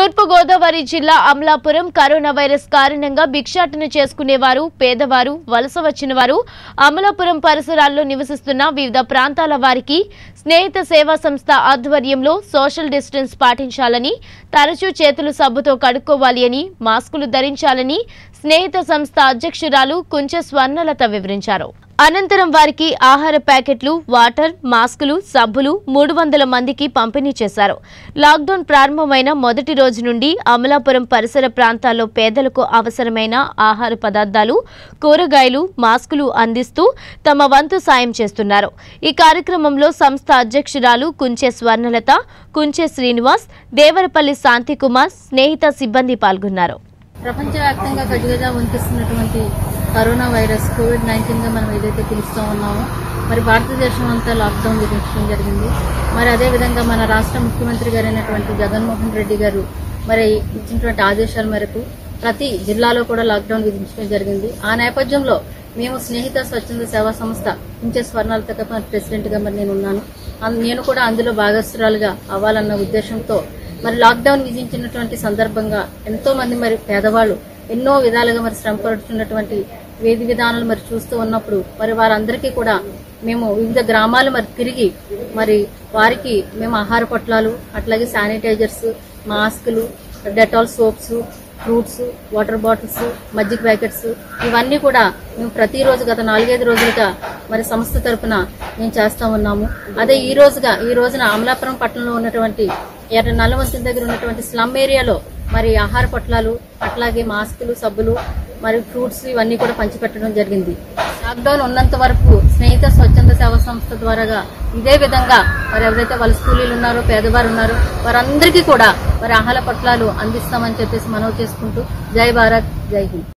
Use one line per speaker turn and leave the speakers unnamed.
తూర్పుగోదావరి జిల్లా Amalapuram corona virus కారణంగా భిక్షాటన చేసుకునేవారు పేదవారు వలస వచ్చిన వారు అమలాపురం పరిసరాల్లో నివసిస్తున్న వివిధ ప్రాంతాల వారికి స్నేహిత సేవా సంస్థ ఆధ్వర్యంలో సోషల్ డిస్టెన్స్ పాటించాలని తరచూ చేతులు సబ్బుతో కడుక్కోవాలి అని మాస్కులు ధరించాలని స్నేహిత సంస్థ అధ్యక్షురాలు కుంచె స్వర్ణలత వివరించారు అనంతరం వారికి ఆహార ప్యాకెట్లు వాటర్ మాస్కులు సబ్బులు మూడు వందల మందికి పంపిణీ చేశారు లాక్డౌన్ ప్రారంభమైన మొదటి రోజు నుండి అమలాపురం పరిసర ప్రాంతాల్లో పేదలకు అవసరమైన ఆహార పదార్థాలు కూరగాయలు మాస్కులు అందిస్తూ తమ వంతు సాయం చేస్తున్నారు ఈ కార్యక్రమంలో సంస్థ అధ్యక్షురాలు కుంచె స్వర్ణలత కుంచె శ్రీనివాస్ దేవరపల్లి శాంతికుమార్ స్నేహిత సిబ్బంది పాల్గొన్నారు
ప్రపంచవ్యాప్తంగా గట్టిగా వణికిస్తున్నటువంటి కరోనా వైరస్ కోవిడ్ నైన్టీన్ గా మనం ఏదైతే పిలుస్తూ ఉన్నామో మరి భారతదేశం అంతా లాక్డౌన్ విధించడం జరిగింది మరి అదే విధంగా మన రాష్ట్ర ముఖ్యమంత్రి గారైనటువంటి జగన్మోహన్ రెడ్డి గారు మరి ఇచ్చినటువంటి ఆదేశాల మేరకు ప్రతి జిల్లాలో కూడా లాక్డౌన్ విధించడం జరిగింది ఆ నేపథ్యంలో మేము స్నేహిత స్వచ్ఛంద సేవా సంస్థ ఇంచే స్వర్ణాలతో ప్రెసిడెంట్ గా మరి నేను ఉన్నాను అన్- నేను కూడా అందులో భాగస్వరాలుగా అవ్వాలన్న ఉద్దేశంతో మరి లాక్డౌన్ విధించినటువంటి సందర్భంగా ఎంతో మంది మరి పేదవాళ్ళు ఎన్నో విధాలుగా మరి శ్రమ పడుతున్నటువంటి వేది విధానాలు మరి చూస్తూ ఉన్నప్పుడు మరి వారందరికీ కూడా మేము వివిధ గ్రామాలు మరి తిరిగి మరి వారికి మేము ఆహార పొట్లాలు అట్లాగే శానిటైజర్స్ మాస్కులు Dettol soaps fruits water bottles మజ్జిగ ప్యాకెట్స్ ఇవన్నీ కూడా మేము ప్రతిరోజు గత నాలుగైదు రోజులుగా మరి సంస్థ తరపున మేము చేస్తా ఉన్నాము అదే ఈ రోజుగా ఈ రోజున అమలాపురం పట్టణంలో ఉన్నటువంటి ఎర్ర నల్లవంతుల దగ్గర ఉన్నటువంటి స్లమ్ ఏరియాలో మరి ఆహార పొట్లాలు అట్లాగే మాస్కులు సబ్బులు మరి ఫ్రూట్స్ ఇవన్నీ కూడా పంచిపెట్టడం జరిగింది లాక్డౌన్ ఉన్నంత వరకు స్నేహిత స్వచ్ఛంద సేవా సంస్థ ద్వారాగా ఇదే విధంగా మరి ఎవరైతే వలస కూలీలు ఉన్నారో పేదవారు ఉన్నారో వారందరికీ కూడా మరి ఆహార పొట్లాలు అందిస్తామని చెప్పేసి మనవి చేసుకుంటూ జై భారత్ జై హింద్